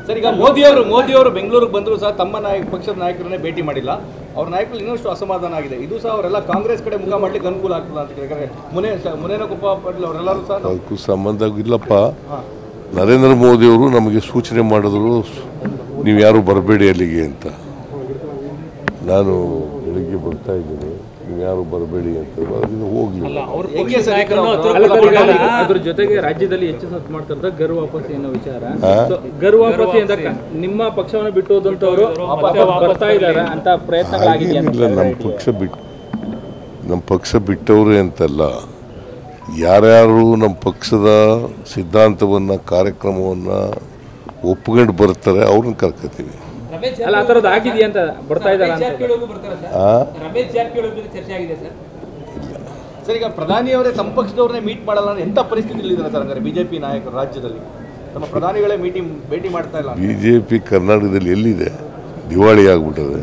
Sir ಈಗ ಮೋದಿಯವರು ಮೋದಿಯವರು ಬೆಂಗಳೂರಿಗೆ ಬಂದರೂ ಸಹ ತಮ್ಮ ನಾಯಕ ಪಕ್ಷದ ನಾಯಕರನ್ನೇ ಭೇಟಿ ಮಾಡಿಲ್ಲ ಅವ್ರ ನಾಯಕರು ಇನ್ನಷ್ಟು ಅಸಮಾಧಾನ ಆಗಿದೆ ಇದು ಸಹ ಅವರೆಲ್ಲ ಕಾಂಗ್ರೆಸ್ ಕಡೆ ಮುಖ ಮಾಡ್ಲಿಕ್ಕೆ ಅನುಕೂಲ ಆಗ್ತದೆ ಅಂತ ಯಾಕಂದ್ರೆ ಮುನೆ ಮುನೇನಕೊಪ್ಪ ಪಾಟೀಲ್ ಅವರೆಲ್ಲರೂ ಸಹ ನಾವು- ಅದಕ್ಕೂ ಸಂಬಂಧ ಇಲ್ಲಪ್ಪ ನರೇಂದ್ರ ಮೋದಿಯವರು ನಮಗೆ ಸೂಚನೆ ಮಾಡಿದ್ರು ನೀವು ಯಾರು ಬರಬೇಡಿ ಅಲ್ಲಿಗೆ ಅಂತ ನಾನು ಬೆಳಿಗ್ಗೆ ಬರ್ತಾ ಇದ್ದೀನಿ ನೀವು ಯಾರು ಬರಬೇಡಿ ಅಂತ ಅದರಿಂದ ಹೋಗಲಿಲ್ಲ ಅವ್ರ ಹೆಂಗೆ ಪಕ್ಷದ ಸರ್ ನಾಯಕರನ್ನು ಅವ್ರು- ಹತ್ತಿರ ಅಲ್ಲ ಸರ್, ಈಗ ಕರ್ಕೊಂಡು ಅದ್ರ ಜೊತೆಗೆ ರಾಜ್ಯದಲ್ಲಿ ಹೆಚ್ಚು ಸತ್ ಮಾಡ್ತಿರೋದು ಗರ್ ವಾಪಸಿ ಅನ್ನೋ ವಿಚಾರ ಹಾ? So, ಗರ್ ವಾಪಸಿ ಅಂತ ಕ- ನಿಮ್ಮ ಪಕ್ಷವನ್ನು ಬಿಟ್ಟು ಹೋದಂತವ್ರು ಬರ್ತಾ ಇದ್ದಾರೆ ಅಂತ ಪ್ರಯತ್ನಗಳಾಗಿದೆಯಾ ಅಂತ ಹಾಗೇನಿಲ್ಲ ನಮ್ಮ ಪಕ್ಷ ಬಿಟ್ಟು ನಮ್ಮ ಪಕ್ಷ ಬಿಟ್ಟವ್ರೆ ಅಂತಲ್ಲ ಯಾರ್ಯಾರು ನಮ್ಮ ಪಕ್ಷದ ಸಿದ್ಧಾಂತವನ್ನು ಕಾರ್ಯಕ್ರಮವನ್ನು ಒಪ್ಕೊಂಡು ಬರ್ತಾರೆ ಅವ್ರನ್ನ ಕರ್ಕೋತೀವಿ ಅಲ್ಲ ಆ ಥರದ್ದು ಆಗಿದೆಯಾ ಅಂತ ಬರ್ತಾ ಇದ್ದಾರೆ ಅಂತ ಆ ರಮೇಶ್ ಜಾರಕಿಹೊಳಿ ಬಗ್ಗೆ ಚರ್ಚೆ ಆಗಿದೆ ಸರ್ ಸರ್ ಈಗ ಪ್ರಧಾನಿಯವರೇ ತಮ್ಮ ಪಕ್ಷದವ್ರನ್ನೇ ಮೀಟ್ ಮಾಡಲ್ಲ ಅಂದ್ರೆ ಎಂಥ ಪರಿಸ್ಥಿತಿಯಲ್ಲಿ ಇದ್ದಾರೆ ಸರ್ ಹಂಗಾರೆ ಬಿಜೆಪಿ ನಾಯಕರು ರಾಜ್ಯದಲ್ಲಿ ನಮ್ಮ ಪ್ರಧಾನಿಗಳೇ ಮೀಟಿಂಗ್ ಭೇಟಿ ಮಾಡ್ತಾ ಇಲ್ಲ ಬಿ ಜೆ ಪಿ ಕರ್ನಾಟಕದಲ್ಲಿ ಎಲ್ಲಿದೆ ದಿವಾಳಿ ಆಗ್ಬಿಟ್ಟದೆ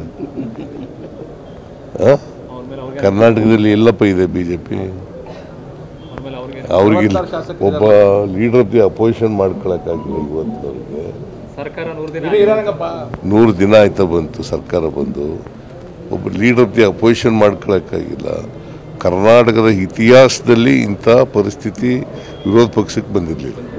ಆ? ಕರ್ನಾಟಕದಲ್ಲಿ ಎಲ್ಲಪ್ಪ ಇದೆ ಬಿ ಜೆ ಪಿ ಅವ್ರಿಗೆ ಒಬ್ಬ ಲೀಡರ್ ಆಫ್ ದಿ ಅಪೋಸಿಷನ್ ಮಾಡ್ಕೊಳಕ್ಕಾಗಿಲ್ಲ ಇವತ್ತು ಅವ್ರಿಗೆ ಸರ್ಕಾರ ನೂರು ದಿನ ಇದು ಇರೋಂಗಪ್ಪ ನೂರು ದಿನ ಆಯ್ತಾ ಬಂತು ಸರ್ಕಾರ ಬಂದು ಒಬ್ಬ ಲೀಡರ್ ಆಫ್ ದಿ ಅಪೋಸಿಷನ್ ಮಾಡ್ಕೊಳಕ್ಕಾಗಿಲ್ಲ ಕರ್ನಾಟಕದ ಇತಿಹಾಸದಲ್ಲಿ ಇಂಥ ಪರಿಸ್ಥಿತಿ ವಿರೋಧ ಪಕ್ಷಕ್ಕೆ ಬಂದಿರಲಿಲ್ಲ